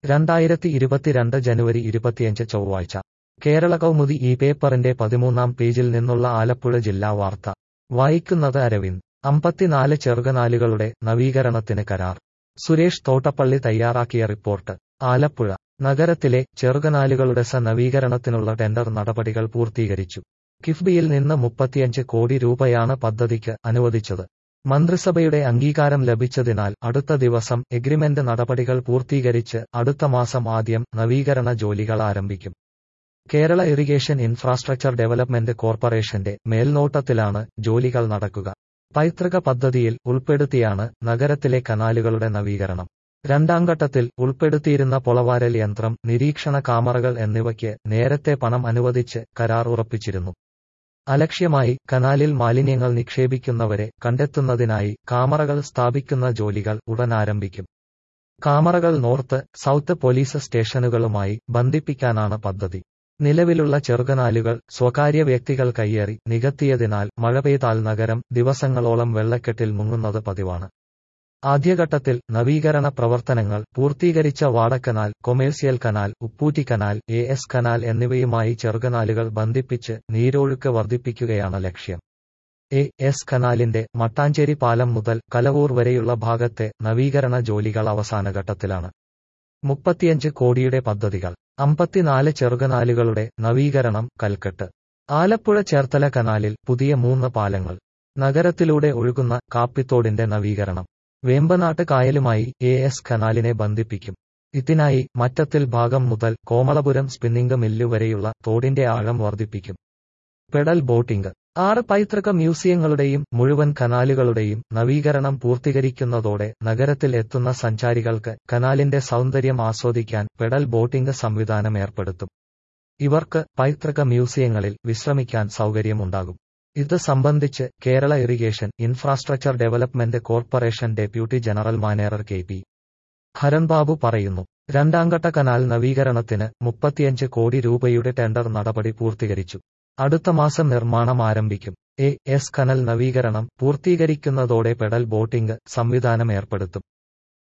രണ്ടായിരത്തി ഇരുപത്തിരണ്ട് ജനുവരി ഇരുപത്തിയഞ്ച് ചൊവ്വാഴ്ച കേരള കൗമുദി ഈ പേപ്പറിന്റെ പതിമൂന്നാം പേജിൽ നിന്നുള്ള ആലപ്പുഴ ജില്ലാ വാർത്ത വായിക്കുന്നത് അരവിന്ദ് അമ്പത്തിനാല് ചെറുകനാലുകളുടെ നവീകരണത്തിന് കരാർ സുരേഷ് തോട്ടപ്പള്ളി തയ്യാറാക്കിയ റിപ്പോർട്ട് ആലപ്പുഴ നഗരത്തിലെ ചെറുകനാലുകളുടെ സ നവീകരണത്തിനുള്ള ടെൻഡർ നടപടികൾ പൂർത്തീകരിച്ചു കിഫ്ബിയിൽ നിന്ന് മുപ്പത്തിയഞ്ച് കോടി രൂപയാണ് പദ്ധതിക്ക് അനുവദിച്ചത് മന്ത്രിസഭയുടെ അംഗീകാരം ലഭിച്ചതിനാൽ അടുത്ത ദിവസം എഗ്രിമെന്റ് നടപടികൾ പൂർത്തീകരിച്ച് അടുത്ത മാസം ആദ്യം നവീകരണ ജോലികൾ ആരംഭിക്കും കേരള ഇറിഗേഷൻ ഇൻഫ്രാസ്ട്രക്ചർ ഡെവലപ്മെന്റ് കോർപ്പറേഷന്റെ മേൽനോട്ടത്തിലാണ് ജോലികൾ നടക്കുക പൈതൃക പദ്ധതിയിൽ ഉൾപ്പെടുത്തിയാണ് നഗരത്തിലെ കനാലുകളുടെ നവീകരണം രണ്ടാം ഘട്ടത്തിൽ ഉൾപ്പെടുത്തിയിരുന്ന പൊളവാരൽ യന്ത്രം നിരീക്ഷണ കാമറകൾ എന്നിവയ്ക്ക് നേരത്തെ പണം അനുവദിച്ച് കരാർ ഉറപ്പിച്ചിരുന്നു അലക്ഷ്യമായി കനാലിൽ മാലിന്യങ്ങൾ നിക്ഷേപിക്കുന്നവരെ കണ്ടെത്തുന്നതിനായി കാമറകൾ സ്ഥാപിക്കുന്ന ജോലികൾ ഉടൻ ആരംഭിക്കും കാമറകൾ നോർത്ത് സൗത്ത് പോലീസ് സ്റ്റേഷനുകളുമായി ബന്ധിപ്പിക്കാനാണ് പദ്ധതി നിലവിലുള്ള ചെറുകനാലുകൾ സ്വകാര്യ വ്യക്തികൾ കയ്യേറി നികത്തിയതിനാൽ മഴ പെയ്താൽ നഗരം ദിവസങ്ങളോളം വെള്ളക്കെട്ടിൽ മുങ്ങുന്നത് പതിവാണ് ആദ്യഘട്ടത്തിൽ നവീകരണ പ്രവർത്തനങ്ങൾ പൂർത്തീകരിച്ച വാടക്കനാൽ commercial canal Uppootti canal A S canal എന്നിവയുമായി ചെറുകനാലുകൾ ബന്ധിപ്പിച്ച് നീരൊഴുക്ക് വർദ്ധിപ്പിക്കുകയാണ് ലക്ഷ്യം എ എസ് കനാലിന്റെ മട്ടാഞ്ചേരി പാലം മുതൽ കലവൂർ വരെയുള്ള ഭാഗത്തെ നവീകരണ ജോലികൾ അവസാനഘട്ടത്തിലാണ് മുപ്പത്തിയഞ്ച് കോടിയുടെ പദ്ധതികൾ അമ്പത്തിനാല് ചെറുകനാലുകളുടെ നവീകരണം കൽക്കെട്ട് ആലപ്പുഴ ചേർത്തല കനാലിൽ പുതിയ മൂന്ന് പാലങ്ങൾ നഗരത്തിലൂടെ ഒഴുകുന്ന കാപ്പിത്തോടിന്റെ നവീകരണം വേമ്പനാട്ട് കായലുമായി എ എസ് കനാലിനെ ബന്ധിപ്പിക്കും ഇതിനായി മറ്റത്തിൽ ഭാഗം മുതൽ കോമളപുരം സ്പിന്നിംഗ് മില്ലു വരെയുള്ള തോടിന്റെ ആഴം വർദ്ധിപ്പിക്കും പെഡൽ ബോട്ടിംഗ് ആറ് പൈതൃക മ്യൂസിയങ്ങളുടെയും മുഴുവൻ കനാലുകളുടെയും നവീകരണം പൂർത്തീകരിക്കുന്നതോടെ നഗരത്തിൽ എത്തുന്ന സഞ്ചാരികൾക്ക് കനാലിന്റെ സൗന്ദര്യം ആസ്വദിക്കാൻ പെഡൽ ബോട്ടിംഗ് സംവിധാനം ഏർപ്പെടുത്തും ഇവർക്ക് പൈതൃക മ്യൂസിയങ്ങളിൽ വിശ്രമിക്കാൻ സൗകര്യമുണ്ടാകും ഇത് സംബന്ധിച്ച് Kerala irrigation infrastructure development corporation deputy general manager K P Haranbabu പറയുന്നു രണ്ടാംഘട്ട കനാൽ നവീകരണത്തിന് മുപ്പത്തിയഞ്ച് കോടി രൂപയുടെ ടെൻഡർ നടപടി പൂർത്തീകരിച്ചു അടുത്ത മാസം നിർമ്മാണം ആരംഭിക്കും എ എസ് കനൽ നവീകരണം പൂർത്തീകരിക്കുന്നതോടെ പെഡൽ ബോട്ടിംഗ് സംവിധാനം ഏർപ്പെടുത്തും